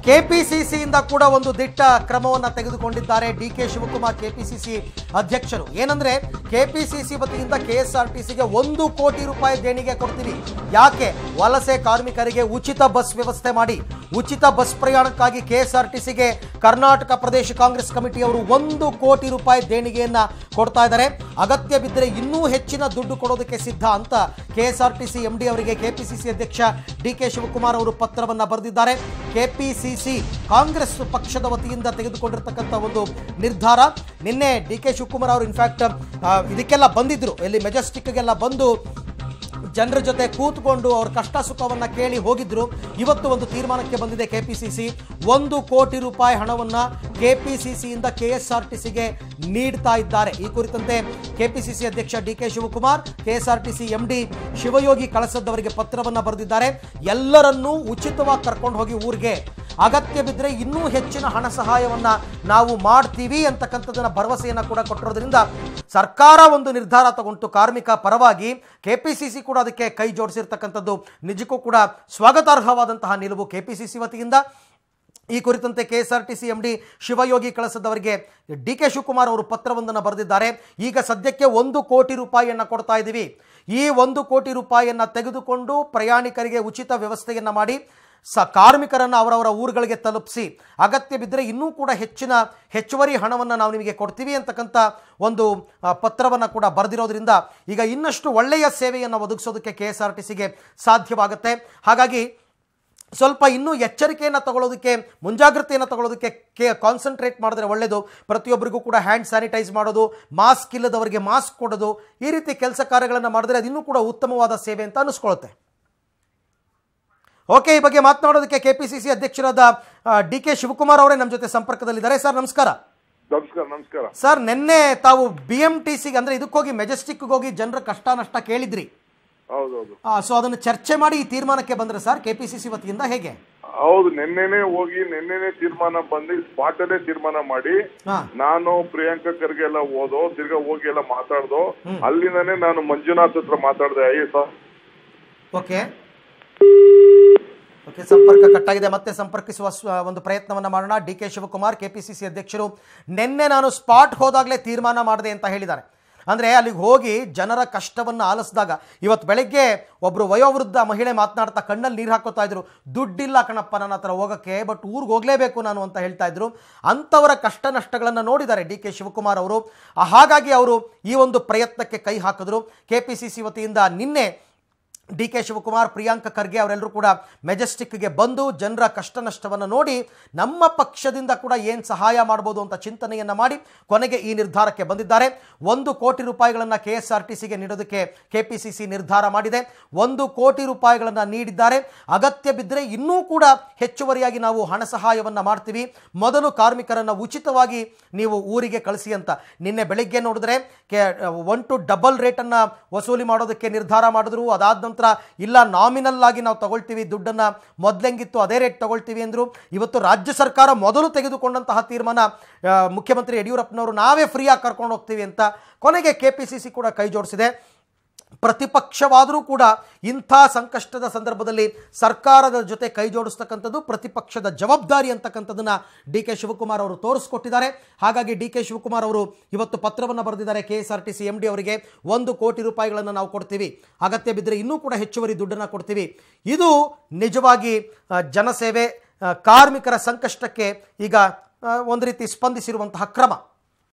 ಕೆಪಿಸಿಸಿಯಿಂದ ಕೂಡ ಒಂದು ದಿಟ್ಟ ಕ್ರಮವನ್ನು ತೆಗೆದುಕೊಂಡಿದ್ದಾರೆ ಡಿ ಕೆ ಶಿವಕುಮಾರ್ ಕೆಪಿಸಿಸಿ ಅಧ್ಯಕ್ಷರು ಏನಂದ್ರೆ ಕೆಪಿಸಿಸಿ ವತಿಯಿಂದ ಕೆಎಸ್ಆರ್ಟಿಸಿಗೆ ಒಂದು ಕೋಟಿ ರೂಪಾಯಿ ದೇಣಿಗೆ ಕೊಡ್ತೀವಿ ಯಾಕೆ ವಲಸೆ ಕಾರ್ಮಿಕರಿಗೆ ಉಚಿತ ಬಸ್ ವ್ಯವಸ್ಥೆ ಮಾಡಿ ಉಚಿತ ಬಸ್ ಪ್ರಯಾಣಕ್ಕಾಗಿ ಕೆಎಸ್ಆರ್ಟಿಸಿಗೆ ಕರ್ನಾಟಕ ಪ್ರದೇಶ ಕಾಂಗ್ರೆಸ್ ಕಮಿಟಿಯವರು ಒಂದು ಕೋಟಿ ರೂಪಾಯಿ ದೇಣಿಗೆಯನ್ನ ಕೊಡ್ತಾ ಇದ್ದಾರೆ ಅಗತ್ಯ ಬಿದ್ದರೆ ಇನ್ನೂ ಹೆಚ್ಚಿನ ದುಡ್ಡು ಕೊಡೋದಕ್ಕೆ ಸಿದ್ಧ ಅಂತ ಕೆಎಸ್ಆರ್ಟಿಸಿ ಎಂಡಿ ಅವರಿಗೆ ಕೆಪಿಸಿಸಿ ಅಧ್ಯಕ್ಷ ಡಿ ಕೆ ಶಿವಕುಮಾರ್ ಅವರು ಪತ್ರವನ್ನ ಬರೆದಿದ್ದಾರೆ ಕೆಪಿಸಿಸಿ ಕಾಂಗ್ರೆಸ್ ಪಕ್ಷದ ವತಿಯಿಂದ ತೆಗೆದುಕೊಂಡಿರ್ತಕ್ಕಂಥ ಒಂದು ನಿರ್ಧಾರ ನಿನ್ನೆ ಡಿ ಕೆ ಶಿವಕುಮಾರ್ ಅವರು ಇನ್ಫ್ಯಾಕ್ಟ್ ಇದಕ್ಕೆಲ್ಲ ಬಂದಿದ್ರು ಎಲ್ಲಿ ಮೆಜೆಸ್ಟಿಕ್ಗೆಲ್ಲ ಬಂದು ಜನರ ಜೊತೆ ಕೂತ್ಕೊಂಡು ಅವ್ರ ಕಷ್ಟ ಸುಖವನ್ನ ಕೇಳಿ ಹೋಗಿದ್ರು ಇವತ್ತು ಒಂದು ತೀರ್ಮಾನಕ್ಕೆ ಬಂದಿದೆ ಕೆಪಿಸಿಸಿ ಒಂದು ಕೋಟಿ ರೂಪಾಯಿ ಹಣವನ್ನ ಕೆಪಿಸಿಸಿಯಿಂದ ಕೆಎಸ್ಆರ್ಟಿಸಿಗೆ ನೀಡ್ತಾ ಇದ್ದಾರೆ ಈ ಕುರಿತಂತೆ ಕೆಪಿಸಿಸಿ ಅಧ್ಯಕ್ಷ D K Shivakumar KSRTC MD Shivayogi ಕಳಸದ್ದವರಿಗೆ ಪತ್ರವನ್ನ ಬರೆದಿದ್ದಾರೆ ಎಲ್ಲರನ್ನೂ ಉಚಿತವಾಗಿ ಕರ್ಕೊಂಡು ಹೋಗಿ ಊರಿಗೆ ಅಗತ್ಯ ಬಿದ್ದರೆ ಇನ್ನೂ ಹೆಚ್ಚಿನ ಹಣ ಸಹಾಯವನ್ನ ನಾವು ಮಾಡ್ತೀವಿ ಅಂತಕ್ಕಂಥದ್ದನ್ನ ಭರವಸೆಯನ್ನ ಕೂಡ ಕೊಟ್ಟಿರೋದ್ರಿಂದ ಸರ್ಕಾರ ಒಂದು ನಿರ್ಧಾರ ತಗೊಂಡು ಕಾರ್ಮಿಕ ಪರವಾಗಿ ಕೆಪಿಸಿಸಿ ಕೂಡ ಅದಕ್ಕೆ ಕೈ ಜೋಡಿಸಿರ್ತಕ್ಕಂಥದ್ದು ನಿಜಕ್ಕೂ ಕೂಡ ಸ್ವಾಗತಾರ್ಹವಾದಂತಹ ನಿಲುವು ಕೆಪಿಸಿಸಿ ವತಿಯಿಂದ ಈ ಕುರಿತಂತೆ ಕೆಎಸ್ಆರ್ಟಿಸಿ ಎಂಡಿ ಶಿವಯೋಗಿ ಕಳಸದವರಿಗೆ ಡಿ ಕೆ ಶಿವಕುಮಾರ್ ಅವರು ಪತ್ರವೊಂದನ್ನು ಬರೆದಿದ್ದಾರೆ ಈಗ ಸದ್ಯಕ್ಕೆ ಒಂದು ಕೋಟಿ ರೂಪಾಯಿಯನ್ನು ಕೊಡ್ತಾ ಇದ್ದೀವಿ ಈ ಒಂದು ಕೋಟಿ ರೂಪಾಯಿಯನ್ನು ತೆಗೆದುಕೊಂಡು ಪ್ರಯಾಣಿಕರಿಗೆ ಉಚಿತ ವ್ಯವಸ್ಥೆಯನ್ನು ಮಾಡಿ ಸ ಕಾರ್ಮಿಕರನ್ನು ಅವರವರ ಊರುಗಳಿಗೆ ತಲುಪಿಸಿ ಅಗತ್ಯ ಬಿದ್ದರೆ ಇನ್ನೂ ಕೂಡ ಹೆಚ್ಚಿನ ಹೆಚ್ಚುವರಿ ಹಣವನ್ನು ನಾವು ನಿಮಗೆ ಕೊಡ್ತೀವಿ ಅಂತಕ್ಕಂಥ ಒಂದು ಪತ್ರವನ್ನು ಕೂಡ ಬರೆದಿರೋದ್ರಿಂದ ಈಗ ಇನ್ನಷ್ಟು ಒಳ್ಳೆಯ ಸೇವೆಯನ್ನು ಒದಗಿಸೋದಕ್ಕೆ ಕೆ ಎಸ್ ಆರ್ ಟಿ ಸಿಗೆ ಸಾಧ್ಯವಾಗುತ್ತೆ ಹಾಗಾಗಿ ಸ್ವಲ್ಪ ಇನ್ನೂ ಎಚ್ಚರಿಕೆಯನ್ನು ತಗೊಳ್ಳೋದಕ್ಕೆ ಮುಂಜಾಗ್ರತೆಯನ್ನು ತಗೊಳ್ಳೋದಕ್ಕೆ ಕೆ ಕಾನ್ಸಂಟ್ರೇಟ್ ಮಾಡಿದ್ರೆ ಒಳ್ಳೆಯದು ಪ್ರತಿಯೊಬ್ಬರಿಗೂ ಕೂಡ ಹ್ಯಾಂಡ್ ಸ್ಯಾನಿಟೈಸ್ ಮಾಡೋದು ಮಾಸ್ಕ್ ಇಲ್ಲದವರಿಗೆ ಮಾಸ್ಕ್ ಕೊಡೋದು ಈ ರೀತಿ ಕೆಲಸ ಕಾರ್ಯಗಳನ್ನು ಮಾಡಿದ್ರೆ ಅದು ಇನ್ನೂ ಕೂಡ ಉತ್ತಮವಾದ ಸೇವೆ ಅಂತ ಅನಿಸ್ಕೊಳ್ಳುತ್ತೆ ಓಕೆ ಈ ಬಗ್ಗೆ ಮಾತನಾಡೋದಕ್ಕೆ ಕೆಪಿಸಿಸಿ ಅಧ್ಯಕ್ಷರಾದ ಡಿ ಕೆ ಶಿವಕುಮಾರ್ ಅವರೇ ನಮ್ಮ ಜೊತೆ ಸಂಪರ್ಕದಲ್ಲಿದ್ದಾರೆ ಸರ್ ನಮಸ್ಕಾರ ನಮಸ್ಕಾರ ನಮಸ್ಕಾರ ಸರ್ ನಿನ್ನೆ ತಾವು ಬಿ ಎಂ ಟಿ ಸಿಗೆ ಅಂದರೆ ಇದಕ್ಕೋಗಿ ಮೆಜೆಸ್ಟಿಕ್ಗೆ ಹೋಗಿ ಜನರ ಕಷ್ಟ ನಷ್ಟ ಕೇಳಿದ್ರಿ ಹೌದೌದು ಸೊ ಅದನ್ನು ಚರ್ಚೆ ಮಾಡಿ ಈ ತೀರ್ಮಾನಕ್ಕೆ ಬಂದ್ರೆ sir K P C C ವತಿಯಿಂದ ಹೇಗೆ ಹೌದು ನಿನ್ನೆನೆ ಹೋಗಿ ನಿನ್ನೆನೆ ತೀರ್ಮಾನ ಬಂದು ಸ್ಪಾಟ್ ಅಲ್ಲೇ ತೀರ್ಮಾನ ಮಾಡಿ ಹಾಂ ನಾನು ಪ್ರಿಯಾಂಕಾ ಖರ್ಗೆ ಎಲ್ಲ ಓದೋ ತಿರ್ಗಾ ಹೋಗಿ ಎಲ್ಲ ಮಾತಾಡ್ದೋ ಅಲ್ಲಿಂದಾನೆ ನಾನು ಮಂಜುನಾಥ್ ಹತ್ರ ಮಾತಾಡ್ದೆ ಐ ಎಸ್ ಓಕೆ ಓಕೆ ಸಂಪರ್ಕ ಕಟ್ಟಾಗಿದೆ ಮತ್ತೆ ಸಂಪರ್ಕಿಸುವ ಸ್ವ- ಒಂದು ಪ್ರಯತ್ನವನ್ನು ಮಾಡೋಣ ಡಿ ಕೆ ಶಿವಕುಮಾರ್ ಕೆಪಿಸಿಸಿ ಅಧ್ಯಕ್ಷರು ನಿನ್ನೆ ನಾನು ಸ್ಪಾಟ್ ಹೋದಾಗಲೇ ತೀರ್ಮಾನ ಮಾಡಿದೆ ಅಂತ ಹೇಳಿದ್ದಾರೆ ಅಂದರೆ ಅಲ್ಲಿಗೆ ಹೋಗಿ ಜನರ ಕಷ್ಟವನ್ನು ಆಲಿಸಿದಾಗ ಇವತ್ತು ಬೆಳಗ್ಗೆ ಒಬ್ಬರು ವಯೋವೃದ್ಧ ಮಹಿಳೆ ಮಾತನಾಡ್ತಾ ಕಣ್ಣಲ್ಲಿ ನೀರು ಹಾಕೋತಾ ಇದ್ರು ದುಡ್ಡಿಲ್ಲ ಕಣಪ್ಪ ನನ್ನ ಹತ್ರ ಹೋಗೋಕ್ಕೆ ಬಟ್ ಊರಿಗೆ ಹೋಗಲೇಬೇಕು ನಾನು ಅಂತ ಹೇಳ್ತಾ ಇದ್ರು ಅಂಥವರ ಕಷ್ಟ ನಷ್ಟಗಳನ್ನು ನೋಡಿದ್ದಾರೆ ಡಿ ಕೆ ಶಿವಕುಮಾರ್ ಅವರು ಆ, ಹಾಗಾಗಿ ಅವರು ಈ ಒಂದು ಪ್ರಯತ್ನಕ್ಕೆ ಕೈ ಹಾಕಿದ್ರು ಕೆ ಪಿ ಸಿ ಸಿ ವತಿಯಿಂದ ನಿನ್ನೆ ಡಿ ಕೆ ಶಿವಕುಮಾರ್ ಪ್ರಿಯಾಂಕ ಖರ್ಗೆ ಅವರೆಲ್ಲರೂ ಕೂಡ ಮೆಜೆಸ್ಟಿಕ್ಗೆ ಬಂದು ಜನರ ಕಷ್ಟ ನಷ್ಟವನ್ನು ನೋಡಿ ನಮ್ಮ ಪಕ್ಷದಿಂದ ಕೂಡ ಏನು ಸಹಾಯ ಮಾಡ್ಬೋದು ಅಂತ ಚಿಂತನೆಯನ್ನು ಮಾಡಿ ಕೊನೆಗೆ ಈ ನಿರ್ಧಾರಕ್ಕೆ ಬಂದಿದ್ದಾರೆ ಒಂದು ಕೋಟಿ ರೂಪಾಯಿಗಳನ್ನು ಕೆ ಎಸ್ ಆರ್ ಟಿ ಸಿಗೆ ನೀಡೋದಕ್ಕೆ ಕೆ ಪಿ ಸಿ ಸಿ ನಿರ್ಧಾರ ಮಾಡಿದೆ ಒಂದು ಕೋಟಿ ರೂಪಾಯಿಗಳನ್ನು ನೀಡಿದ್ದಾರೆ ಅಗತ್ಯ ಬಿದ್ದರೆ ಇನ್ನೂ ಕೂಡ ಹೆಚ್ಚುವರಿಯಾಗಿ ನಾವು ಹಣ ಸಹಾಯವನ್ನು ಮಾಡ್ತೀವಿ ಮೊದಲು ಕಾರ್ಮಿಕರನ್ನು ಉಚಿತವಾಗಿ ನೀವು ಊರಿಗೆ ಕಳಿಸಿ ಅಂತ ನಿನ್ನೆ ಬೆಳಿಗ್ಗೆ ನೋಡಿದ್ರೆ ಕೆ ಒನ್ ಟು ಡಬಲ್ ರೇಟನ್ನು ವಸೂಲಿ ಮಾಡೋದಕ್ಕೆ ನಿರ್ಧಾರ ಮಾಡಿದ್ರು ಅದಾದ ನಂತರ ಇಲ್ಲ ನಾಮಿನಲ್ ಆಗಿ ನಾವು ತಗೊಳ್ತೀವಿ ದುಡ್ಡನ್ನು ಮೊದಲೆಂಗಿತ್ತು ಅದೇ ರೇಟ್ ತಗೊಳ್ತೀವಿ ಅಂದರು ಇವತ್ತು ರಾಜ್ಯ ಸರ್ಕಾರ ಮೊದಲು ತೆಗೆದುಕೊಂಡಂತಹ ತೀರ್ಮಾನ ಆ, ಮುಖ್ಯಮಂತ್ರಿ ಯಡಿಯೂರಪ್ಪನವರು ನಾವೇ ಫ್ರೀಯಾಗಿ ಕರ್ಕೊಂಡು ಹೋಗ್ತೀವಿ ಅಂತ ಕೊನೆಗೆ ಕೆ ಪಿ ಸಿ ಸಿ ಕೂಡ ಕೈ ಜೋಡಿಸಿದೆ ಪ್ರತಿಪಕ್ಷವಾದರೂ ಕೂಡ ಇಂಥ ಸಂಕಷ್ಟದ ಸಂದರ್ಭದಲ್ಲಿ ಸರ್ಕಾರದ ಜೊತೆ ಕೈ ಜೋಡಿಸ್ತಕ್ಕಂಥದ್ದು ಪ್ರತಿಪಕ್ಷದ ಜವಾಬ್ದಾರಿ ಅಂತಕ್ಕಂಥದ್ದನ್ನು ಡಿ ಕೆ ಶಿವಕುಮಾರ್ ಅವರು ತೋರಿಸ್ಕೊಟ್ಟಿದ್ದಾರೆ ಹಾಗಾಗಿ ಡಿ ಕೆ ಶಿವಕುಮಾರ್ ಅವರು ಇವತ್ತು ಪತ್ರವನ್ನು ಬರೆದಿದ್ದಾರೆ K S R T C M D ಅವರಿಗೆ ಒಂದು ಕೋಟಿ ರೂಪಾಯಿಗಳನ್ನು ನಾವು ಕೊಡ್ತೀವಿ ಅಗತ್ಯ ಬಿದ್ದರೆ ಇನ್ನೂ ಕೂಡ ಹೆಚ್ಚುವರಿ ದುಡ್ಡನ್ನು ಕೊಡ್ತೀವಿ ಇದು ನಿಜವಾಗಿ ಆ, ಜನಸೇವೆ ಆ, ಕಾರ್ಮಿಕರ ಸಂಕಷ್ಟಕ್ಕೆ ಈಗ ಆ, ಒಂದು ರೀತಿ ಸ್ಪಂದಿಸಿರುವಂತಹ ಕ್ರಮ